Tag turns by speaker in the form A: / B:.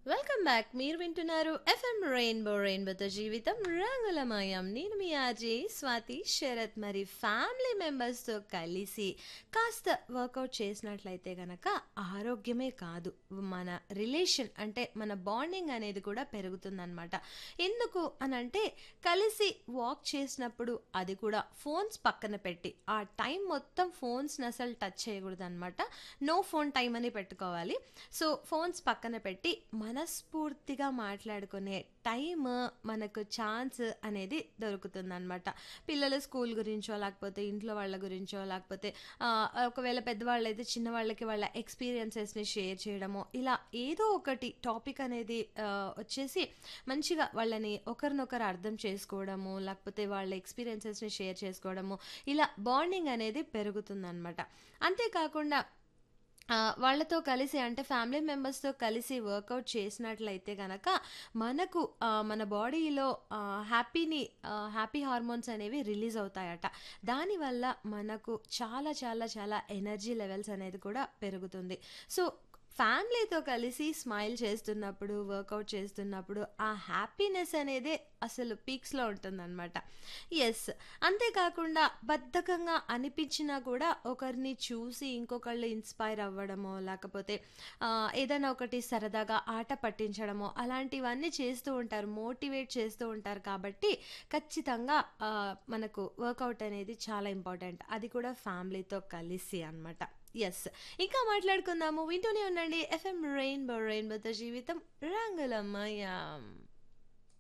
A: welcome back మీరు వింటున్నారు FM rainbow రెయిన్బోతో జీవితం రంగులమయం నేను మీ ఆజీ స్వాతి శరత్ మరి ఫ్యామిలీ మెంబర్స్తో కలిసి కాస్త వర్కౌట్ చేసినట్లయితే గనక ఆరోగ్యమే కాదు మన రిలేషన్ అంటే మన బాండింగ్ అనేది కూడా పెరుగుతుందన్నమాట ఎందుకు అని అంటే కలిసి వాక్ చేసినప్పుడు అది కూడా ఫోన్స్ పక్కన పెట్టి ఆ టైం మొత్తం ఫోన్స్ని అసలు టచ్ చేయకూడదు అనమాట నో ఫోన్ టైం అని పెట్టుకోవాలి సో ఫోన్స్ పక్కన పెట్టి మనస్ఫూర్తిగా మాట్లాడుకునే టైం మనకు ఛాన్స్ అనేది దొరుకుతుందన్నమాట పిల్లల స్కూల్ గురించో లేకపోతే ఇంట్లో వాళ్ళ గురించో లేకపోతే ఆ, ఒకవేళ పెద్దవాళ్ళు అయితే చిన్న వాళ్ళకి వాళ్ళ ఎక్స్పీరియన్సెస్ని షేర్ చేయడమో ఇలా ఏదో ఒకటి టాపిక్ అనేది ఆ, వచ్చేసి మంచిగా వాళ్ళని ఒకరినొకరు అర్థం చేసుకోవడము లేకపోతే వాళ్ళ ఎక్స్పీరియన్సెస్ని షేర్ చేసుకోవడము ఇలా బాండింగ్ అనేది పెరుగుతుందన్నమాట అంతేకాకుండా ఆ, వాళ్ళతో కలిసి అంటే ఫ్యామిలీ మెంబర్స్తో కలిసి వర్కౌట్ చేసినట్లయితే కనుక మనకు ఆ, మన బాడీలో హ్యాపీని హ్యాపీ హార్మోన్స్ అనేవి రిలీజ్ అవుతాయట దానివల్ల మనకు చాలా చాలా చాలా ఎనర్జీ లెవెల్స్ అనేది కూడా పెరుగుతుంది సో ఫ్యామిలీతో కలిసి స్మైల్ చేస్తున్నప్పుడు వర్కౌట్ చేస్తున్నప్పుడు ఆ హ్యాపీనెస్ అనేది అసలు పీక్స్లో ఉంటుందన్నమాట ఎస్ అంతేకాకుండా బద్ధకంగా అనిపించినా కూడా ఒకరిని చూసి ఇంకొకళ్ళు ఇన్స్పైర్ అవ్వడమో లేకపోతే ఆ, ఏదైనా ఒకటి సరదాగా ఆట పట్టించడమో అలాంటివన్నీ చేస్తూ ఉంటారు మోటివేట్ చేస్తూ ఉంటారు కాబట్టి ఖచ్చితంగా ఆ, మనకు వర్కౌట్ అనేది చాలా ఇంపార్టెంట్ అది కూడా ఫ్యామిలీతో కలిసి అన్నమాట ఎస్ ఇంకా మాట్లాడుకుందాము వింటూనే ఉండండి ఎఫ్ఎం రెయిన్బో రెయిన్బోతో జీవితం రంగులమయం